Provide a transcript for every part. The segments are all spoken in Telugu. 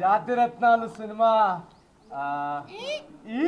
జాతిరత్నాలు సినిమా ఆ, ఈ-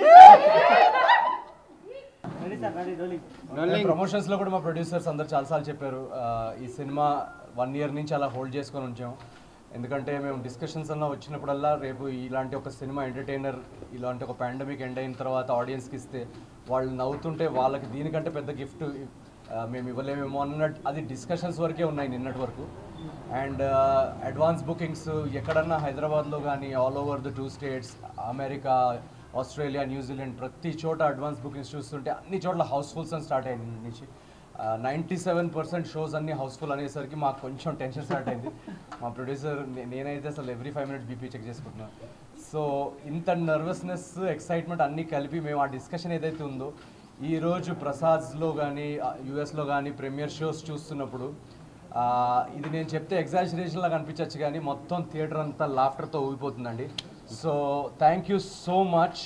ప్రమోషన్స్ లో కూడా మా ప్రొడ్యూసర్స్ అందరు చాలాసార్లు చెప్పారు ఆ, ఈ సినిమా వన్ ఇయర్ నుంచి అలా హోల్డ్ చేసుకొని ఉంచాం ఎందుకంటే మేము డిస్కషన్స్ అన్న వచ్చినప్పుడల్లా రేపు ఇలాంటి ఒక సినిమా ఎంటర్టైనర్ ఇలాంటి ఒక పాండమిక్ ఎండ్ అయిన తర్వాత ఆడియన్స్కి ఇస్తే వాళ్ళు నవ్వుతుంటే వాళ్ళకి దీనికంటే పెద్ద గిఫ్ట్ మేము ఇవ్వలేమేమో అన్నట్టు అది డిస్కషన్స్ వరకే ఉన్నాయి నిన్నటి వరకు అండ్ అడ్వాన్స్ బుకింగ్స్ ఎక్కడన్నా హైదరాబాద్లో కానీ all over the two states America Australia New Zealand ప్రతి చోట అడ్వాన్స్ బుకింగ్స్ చూస్తుంటే అన్ని చోట్ల హౌస్ఫుల్స్ అని స్టార్ట్ అయింది నిన్న నుంచి నైంటీ సెవెన్ పర్సెంట్ షోస్ అన్ని హౌస్ఫుల్ అనేసరికి మాకు కొంచెం టెన్షన్ స్టార్ట్ అయింది మా ప్రొడ్యూసర్ నేనైతే అసలు every five minutes BP check చేసుకుంటున్నాను సో ఇంత నర్వస్నెస్ ఎక్సైట్మెంట్ అన్నీ కలిపి మేము ఆ డిస్కషన్ ఏదైతే ఉందో ఈ రోజు ప్రసాద్స్లో కానీ యూఎస్లో కానీ ప్రీమియర్ షోస్ చూస్తున్నప్పుడు ఆ, ఇది నేను చెప్తే ఎగ్జాజరేషన్ లాగా అనిపించవచ్చు కానీ మొత్తం థియేటర్ అంతా లాఫ్టర్తో ఊగిపోతుందండి so thank you so much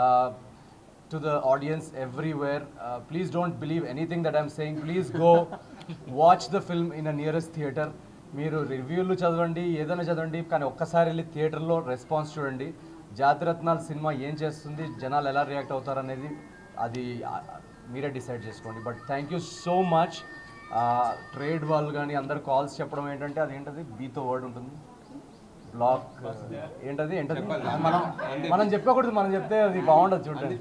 to the audience everywhere please don't believe anything that I'm saying please go watch the film in a nearest theatre మీరు రివ్యూలు చదవండి ఏదైనా చదవండి కానీ ఒక్కసారి వెళ్ళి థియేటర్లో రెస్పాన్స్ చూడండి జాతిరత్నాలు సినిమా ఏం చేస్తుంది జనాలు ఎలా రియాక్ట్ అవుతారు అనేది అది ఆ, మీరే డిసైడ్ చేసుకోండి but thank you so much trade వాళ్ళు కానీ అందరు కాల్స్ చెప్పడం ఏంటంటే అది ఏంటది బీతో వర్డ్ ఉంటుంది బ్లాక్ ఏంటది ఏంటది మనం మనం చెప్పకూడదు మనం చెప్తే అది బాగుండదు చూడండి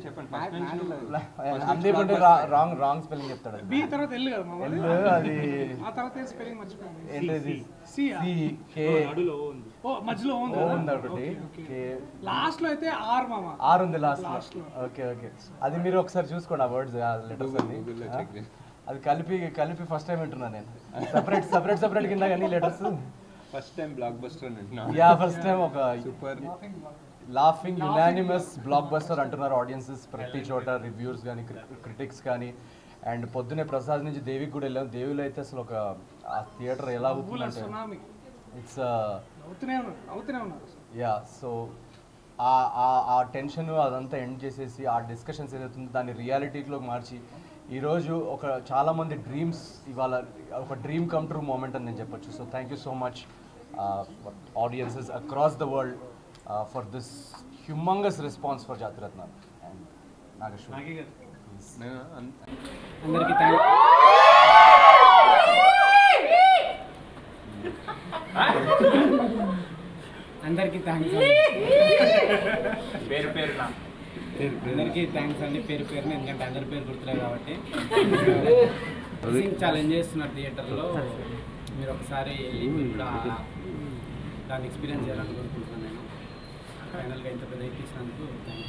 అందరికంటే రాంగ్ రాంగ్ స్పెల్లింగ్ చెప్తాడు అది. బి తర్వాత ఎల్లు కదా మామ ఎల్ అది ఆ తర్వాత ఏ స్పెల్లింగ్ మర్చిపోయింది ఏంటది సి సి కే ఓ మధ్యలో ఉంది ఓ ఉంది ఒకటి కే లాస్ట్ లో అయితే ఆర్ మామ ఆర్ ఉంది లాస్ట్ ఓకే ఓకే అది మీరు ఒకసారి చూసుకోండి ఆ వర్డ్స్ ఆ లెటర్స్ అది ఆ? అది కలిపి కలిపి ఫస్ట్ టైం వింటున్నాను నేను సపరేట్ సపరేట్ సపరేట్ కింద కానీ letters first time blockbuster అంటున్నా యా ఫస్ట్ టైం ఒక super laughing unanimous blockbuster అంటున్నారు ఆడియన్సెస్ ప్రతి చోట రివ్యూస్ కానీ క్రిటిక్స్ కానీ అండ్ పొద్దునే ప్రసాద్ నుంచి దేవికి కూడా వెళ్ళాం దేవిలో అయితే అసలు ఒక ఆ థియేటర్ ఎలా అవుతుందంటే సునామీ ఇట్స్ అవుతూనే ఉన్నారు అవుతూనే ఉన్నారు యా సో ఆ ఆ- ఆ టెన్షన్ అదంతా ఎండ్ చేసేసి ఆ డిస్కషన్స్ ఏదైతే ఉందో దాన్ని రియాలిటీలోకి మార్చి ఈరోజు ఒక చాలామంది డ్రీమ్స్ ఇవాళ ఒక డ్రీమ్ కమ్ ట్రూ మూమెంట్ అని నేను చెప్పొచ్చు so thank you so much audiences across the world for this humongous response for Jathiratna and Nageshwar నేను అన్- అందరికీ థ్యాంక్ అందరికీ థ్యాంక్స్ పేరు పేరున అందరికీ థ్యాంక్స్ అండి పేరు పేరున ఎందుకంటే అందరి పేరు గుర్తులేదు కాబట్టి చాలా ఎంజాయ్ చేస్తున్నారు థియేటర్లో మీరు ఒకసారి వెళ్ళి మీరు కూడా దాన్ని ఎక్స్పీరియన్స్ చేయాలని కోరుకుంటున్నాను నేను ఫైనల్గా ఇంత పెద్ద ఇప్పించినందుకు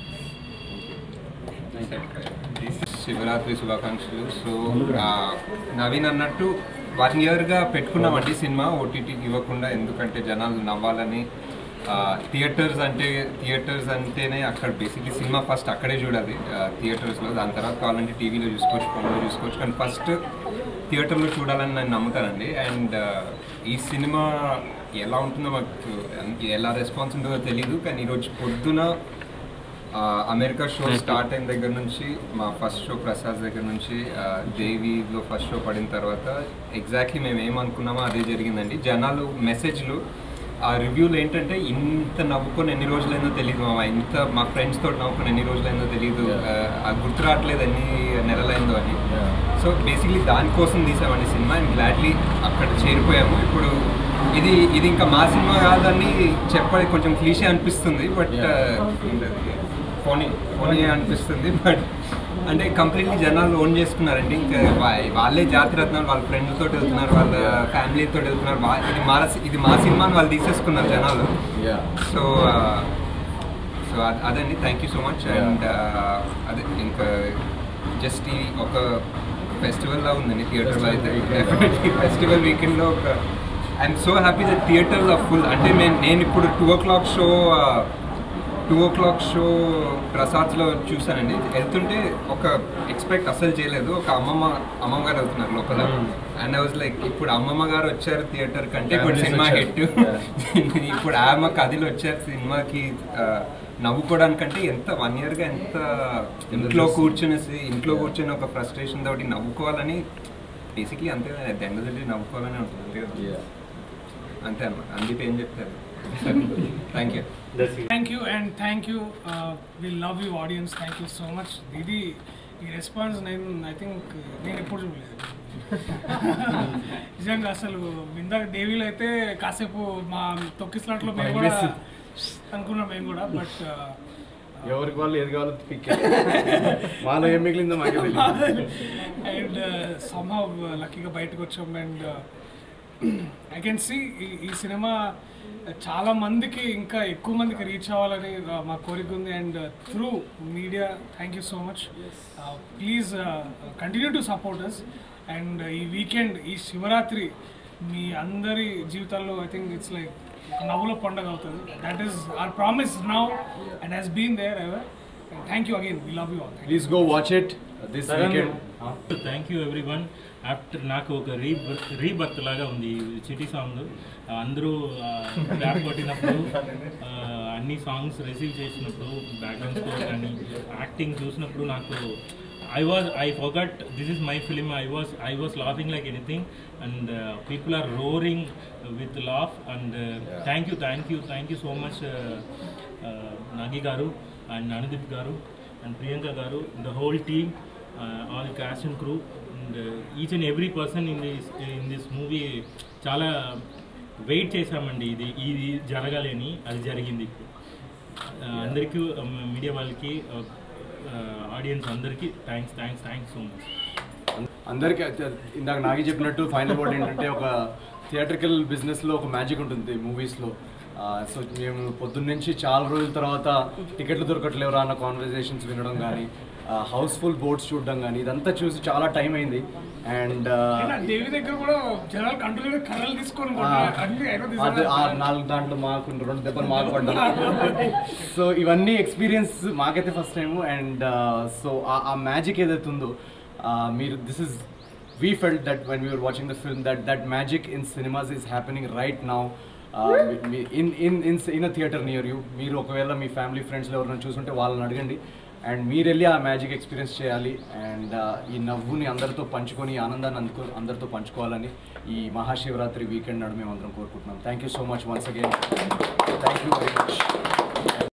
శివరాత్రి శుభాకాంక్షలు సో ఆ, నవీన్ అన్నట్టు వన్ ఇయర్గా పెట్టుకున్నామండి సినిమా ఓటీటీకి ఇవ్వకుండా ఎందుకంటే జనాలు నవ్వాలని థియేటర్స్ అంటే థియేటర్స్ అంటేనే అక్కడ బేసిక్లీ సినిమా ఫస్ట్ అక్కడే చూడాలి థియేటర్స్లో దాని తర్వాత కావాలంటే టీవీలో చూసుకోవచ్చు ఫోన్లో చూసుకోవచ్చు కానీ ఫస్ట్ థియేటర్లో చూడాలని నేను నమ్ముతానండి అండ్ ఈ సినిమా ఎలా ఉంటుందో మాకు ఎలా రెస్పాన్స్ ఉంటుందో తెలియదు కానీ ఈరోజు పొద్దున ఆ, అమెరికా షో స్టార్ట్ అయిన దగ్గర నుంచి మా ఫస్ట్ షో ప్రసాద్ దగ్గర నుంచి ఆ, దేవిలో ఫస్ట్ షో పడిన తర్వాత ఎగ్జాక్ట్లీ మేము ఏమనుకున్నామో అదే జరిగిందండి జనాలు మెసేజ్లు ఆ రివ్యూలు ఏంటంటే ఇంత నవ్వుకొని ఎన్ని రోజులైందో తెలియదు మామ ఇంత మా ఫ్రెండ్స్ తోటి నవ్వుకొని ఎన్ని రోజులైందో తెలియదు ఆ, ఆ గుర్తు రావట్లేదు ఎన్ని నెలలైందో అని సో బేసిక్లీ దానికోసం తీసామండి సినిమా అండ్ గ్లాడ్లీ అక్కడ చేరిపోయాము ఇప్పుడు ఇది ఇది ఇంకా మా సినిమా కాదని చెప్పడం కొంచెం క్లీషే అనిపిస్తుంది బట్ ఫోనీ ఫోనీ అనిపిస్తుంది బట్ అంటే కంప్లీట్లీ జనాలు ఓన్ చేసుకున్నారండి ఇంకా వా- వాళ్ళే జాతిరత్నాలు వాళ్ళ ఫ్రెండ్స్ తోటి వెళ్తున్నారు వాళ్ళ ఫ్యామిలీతో వెళ్తున్నారు వా- ఇది మా ఇది మా సినిమా అని వాళ్ళు తీసేసుకున్నారు జనాలు సో సో అదండి thank you so much and అదే ఇంకా జస్ట్ ఈ ఒక ఫెస్టివల్ లా ఉందండి థియేటర్లో అయితే డెఫినెట్లీ ఫెస్టివల్ వీకెండ్లో ఒక ఐఎమ్ సో హ్యాపీ దట్ థియేటర్లో ఫుల్ అంటే నేను నేను ఇప్పుడు two o'clock show two o'clock show ప్రసాద్లో చూసానండి వెళ్తుంటే ఒక ఎక్స్పెక్ట్ అసలు చేయలేదు ఒక అమ్మమ్మ అమ్మమ్మ గారు వెళ్తున్నారు లోపల అండ్ ఐ వాజ్ లైక్ ఇప్పుడు అమ్మమ్మ గారు వచ్చారు థియేటర్ కంటే ఇప్పుడు Families సినిమా వచ్చారు. హిట్ ఇప్పుడు ఆమె కథలు వచ్చారు సినిమాకి ఆ, నవ్వుకోవడానికంటే ఎంత వన్ ఇయర్గా ఎంత ఇంట్లో కూర్చునేసి ఇంట్లో కూర్చొని ఒక ఫ్రస్ట్రేషన్ తోటి నవ్వుకోవాలని బేసిక్లీ అంతే ఎండ్ నవ్వుకోవాలని ఉంటుంది అంతే కదా. అంతే అన్నమాట అందుకే ఏం చెప్తారు thank you thank you and thank you we love you audience thank you so much ఇది ఈ రెస్పాన్స్ నేను ఐ థింక్ నేను ఎప్పుడు చూడలేదు నిజంగా అసలు ఇందాక దేవీలో అయితే కాసేపు మా తొక్కిస్లాట్లో మేము కూడా అనుకున్నాం మేము కూడా బట్ ఎవరికి వాళ్ళు ఏది కావాలో పిక్ వాళ్ళు ఏం మిగిలిందో మాకే తెలియదు అండ్ సమ్హౌ లక్కీగా బయటకు వచ్చాం అండ్ ఐ కెన్ సి ఈ సినిమా చాలా మందికి ఇంకా ఎక్కువ మందికి రీచ్ అవ్వాలని uh, మా కోరిక ఉంది and through media thank you so much please continue to support us and ఈ వీకెండ్ ఈ శివరాత్రి మీ అందరి జీవితాల్లో ఐ థింక్ ఇట్స్ లైక్ నవ్వుల పండుగ అవుతుంది that is our promise now and has been there ever thank you again we love you all please go watch it this weekend thank you every one after నాకు ఒక రీ రీబర్త్ లాగా ఉంది ఈ చిటి సాంగ్ అందరూ బ్యాక్ కొట్టినప్పుడు ఆ, అన్ని సాంగ్స్ రిసీవ్ చేసినప్పుడు బ్యాక్గ్రౌండ్ స్కోర్ కానీ యాక్టింగ్ చూసినప్పుడు నాకు I was I forgot this is my film I was I was laughing like anything and people are roaring with laugh and thank you thank you thank you so much Nagi garu and Anudeep garu and Priyanka garu the whole team all cast and crew and each and every person in this in this movie చాలా వెయిట్ చేశామండి ఇది ఇది జరగాలని అది జరిగింది Uh, అందరికీ మీడియా వాళ్ళకి ఆడియన్స్ అందరికీ thanks thanks thanks so much అందరికీ అత- ఇందాక నాగి చెప్పినట్టు ఫైనల్ వర్డ్ ఏంటంటే ఒక థియేట్రికల్ బిజినెస్లో ఒక మ్యాజిక్ ఉంటుంది మూవీస్లో సో మేము పొద్దున్న నుంచి చాలా రోజుల తర్వాత టికెట్లు దొరకట్లేవురా అన్న కాన్వర్జేషన్స్ వినడం కానీ హౌస్ఫుల్ బోర్డ్స్ చూడడం కానీ ఇదంతా చూసి చాలా టైం అయింది అండ్ దేవి దగ్గర కూడా జనాలు కంట్రోల్ కర్రలు తీసుకొని కొట్టారు. అన్ని ఐరో అది తీసుకొని ఆ నాలుగు దాంట్లో మాకు రెండు దెబ్బలు మాకు పడ్డాయి సో ఇవన్నీ ఎక్స్పీరియన్స్ మాకైతే ఫస్ట్ టైం అండ్ సో ఆ మ్యాజిక్ ఏదైతే ఉందో uh, మీరు this is we felt that when we are watching the film that that magic in cinemas is happening right now in in in in a theatre near you మీరు ఒకవేళ మీ ఫ్యామిలీ ఫ్రెండ్స్లో ఎవరైనా చూసుంటే వాళ్ళని అడగండి అండ్ మీరు వెళ్ళి ఆ మ్యాజిక్ ఎక్స్పీరియన్స్ చేయాలి అండ్ ఈ నవ్వుని అందరితో పంచుకొని ఈ ఆనందాన్ని అందుకో అందరితో పంచుకోవాలని ఈ మహాశివరాత్రి వీకెండ్ నాడు మేము అందరం కోరుకుంటున్నాం thank you so much once again thank you very much